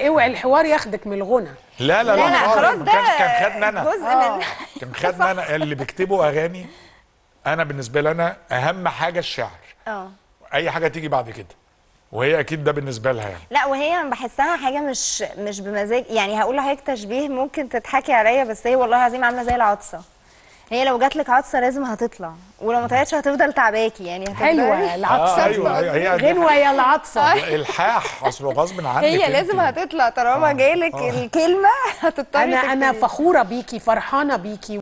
اوعي الحوار ياخدك من الغنى لا لا لا، لا، خالص. خلاص كان ده كان خدنا انا جزء آه. من كان خدنا انا اللي بيكتبوا اغاني انا بالنسبه لي انا اهم حاجه الشعر اه اي حاجه تيجي بعد كده وهي اكيد ده بالنسبه لها يعني لا وهي أنا بحسها حاجه مش مش بمزاج يعني هقول لحضرتك تشبيه ممكن تضحكي عليا بس هي والله العظيم عامله زي العطسه هي لو جات لك عطسه لازم هتطلع ولو ما طلعتش هتفضل تعباكي يعني هتفضلي- حلوه العطسه آه، أيوة، هي- هي- غنوه يا العطسه الحاح اصله غصب عنك هي انت. لازم هتطلع طالما جالك الكلمه هتضطري انا انا تكتبيها. فخوره بيكي فرحانه بيكي